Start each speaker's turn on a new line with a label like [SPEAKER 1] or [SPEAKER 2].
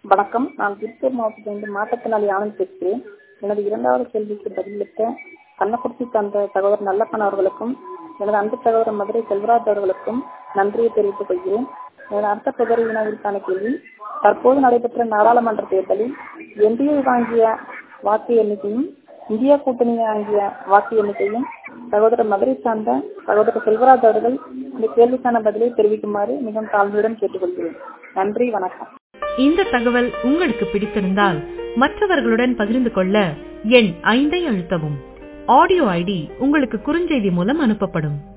[SPEAKER 1] வணக்கம் நான் திருப்பூர் மாவட்டத்திலிருந்து மாற்றுத்திறனாளி ஆனந்த் பேசுகிறேன் எனது இரண்டாவது கேள்விக்கு பதிலளித்த கள்ளக்குறிச்சி சார்ந்த சகோதரர் நல்லப்பன் அவர்களுக்கும் எனது அன்பு சகோதரர் மதுரை செல்வராஜ் அவர்களுக்கும் நன்றியை தெரிவித்துக் கொள்கிறேன் எனது அடுத்த தொடர் வினாவிற்கான கேள்வி தற்போது நடைபெற்ற நாடாளுமன்ற தேர்தலில் என்டிஏ வாங்கிய வாக்கு எண்ணிக்கையும் இந்தியா கூட்டணி வாங்கிய வாக்கு எண்ணிக்கையும் சகோதரர் மதுரை சார்ந்த சகோதரர் செல்வராஜ் அவர்கள் இந்த கேள்விக்கான பதிலை தெரிவிக்குமாறு மிகவும் தாழ்மையுடன் கேட்டுக்கொள்கிறேன் நன்றி வணக்கம்
[SPEAKER 2] இந்த தகவல் உங்களுக்கு பிடித்திருந்தால் மற்றவர்களுடன் பகிர்ந்து கொள்ள எண் ஐந்தை அழுத்தவும் ஆடியோ ஐடி உங்களுக்கு குறுஞ்செய்தி மூலம் அனுப்பப்படும்